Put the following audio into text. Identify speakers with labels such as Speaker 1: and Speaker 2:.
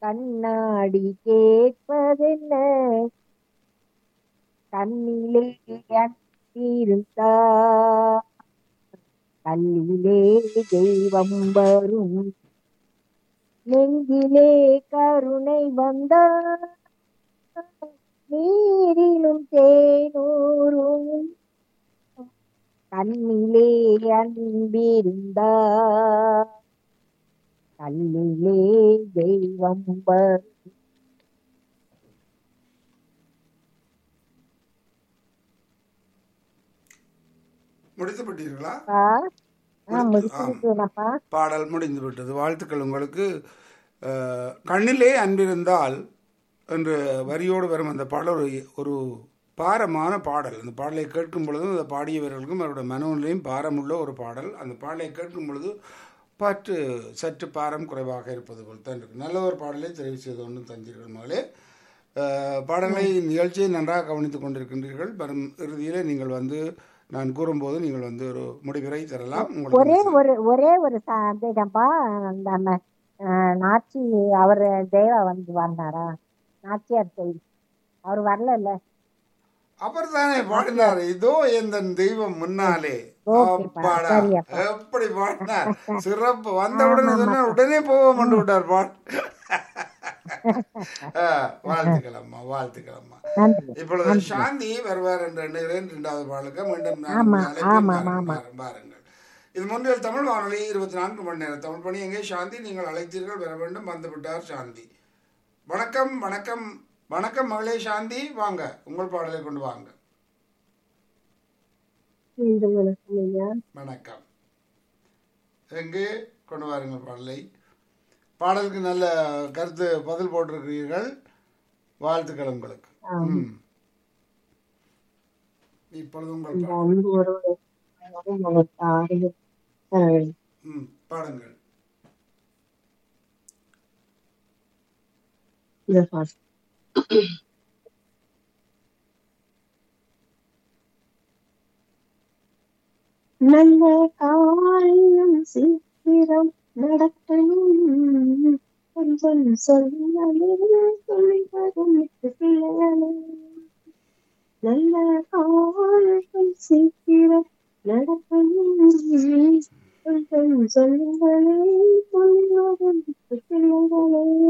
Speaker 1: கண்ணாடி கேட்பதென்ன கண்ணிலே அன்பிருந்தா கல்லிலே தெய்வம் வரும் நெஞ்சிலே கருணை வந்தா நீரிலும் தேனூரும் கண்ணிலே அன்பிருந்தா கல்லிலே தெய்வம் வரும்
Speaker 2: முடித்து விட்டீர்களா
Speaker 1: அப்பா. ஆ முடிச்சிருக்கேனப்பா
Speaker 2: பாடல் முடிந்து விட்டது வாழ்த்துக்கள் உங்களுக்கு அஹ், கண்ணிலே அன்பிருந்தால் என்று வரியோடு வரும் அந்த பாடல் ஒரு ஒரு பாரமான பாடல் அந்த பாடலை கேட்கும் பொழுதும் அந்த பாடியவர்களுக்கும் அவருடைய மனநிலையும் பாரமுள்ள ஒரு பாடல் அந்த பாடலை கேட்கும் பொழுது பற்று சற்று பாரம் குறைவாக இருப்பது போல் தான் இருக்கு நல்ல ஒரு பாடலை தெரிவு செய்து கொண்டு தந்தீர்கள் மகளே அஹ், பாடலை நிகழ்ச்சியை நன்றாக கவனித்துக் கொண்டிருக்கின்றீர்கள் வரும் இறுதியில் நீங்கள் வந்து நான் கூறும்போது நீங்கள் வந்து ஒரு முடிவுரை தரலாம்
Speaker 1: ஒரே
Speaker 2: உங்களுக்கு
Speaker 1: ஒரு ஒரே ஒரு சந்தேகம்ப்பா அந்த அந்த, அஹ், நாச்சி அவர் தேவா வந்து வந்தாரா நாச்சியார் செய்தி அவர் வரல இல்ல
Speaker 2: அவர் தானே பாடினார் இதோ எந்த தெய்வம் முன்னாலே
Speaker 1: ஓகேப்பா,
Speaker 2: அப்பாடா
Speaker 1: சரியப்பா.
Speaker 2: எப்படி பாடினார் சிறப்பு வந்தவுடனே சொன்னார் உடனே போக கொண்டு விட்டார் பாட் ஆ, வாழ்த்துக்கள் அம்மா வாழ்த்துக்கள் அம்மா
Speaker 1: நன்றி
Speaker 2: இப்பொழுது சாந்தி வருவார் என்று எண்ணுகிறேன் இரண்டாவது பாடலுக்கு மீண்டும் நான்
Speaker 1: ஆமா,
Speaker 2: அழைப்பேன்.
Speaker 1: ஆமா,
Speaker 2: பாருங்கள்,
Speaker 1: ஆமா.
Speaker 2: பாருங்கள், பாருங்கள் இது முன்னில் தமிழ் வானொலி இருபத்தி நான்கு மணி நேரம் தமிழ் பணி எங்கே சாந்தி நீங்கள் அழைத்தீர்கள் வர வேண்டும் வந்து விட்டார் சாந்தி வணக்கம் வணக்கம் வணக்கம் மகளே சாந்தி வாங்க உங்கள் பாடலை கொண்டு வாங்க வணக்கம் எங்கே கொண்டு வாருங்கள் பாடலை பாடலுக்கு நல்ல கருத்து பதில் போட்டிருக்கிறீர்கள் வாழ்த்துக்கள் உங்களுக்கு ம். இப்பொழுது உங்கள்
Speaker 1: இந்த
Speaker 2: பாடல்.
Speaker 1: அன்பு உறவு நமக்கு ஆறுதல் தர வேண்டும்.
Speaker 2: ம் பாடுங்கள்
Speaker 1: இதை பாரு. நல்ல காரியம் சீக்கிரம் நடக்கணும் கொஞ்சம் சொல்லாலே சொல்லிவரும் பிள்ளைகளே நல்ல காரியம் சீக்கிரம் நடக்கணும் கொஞ்சம் சொல்லுங்களே சொல்லிவரும் பிள்ளைகளே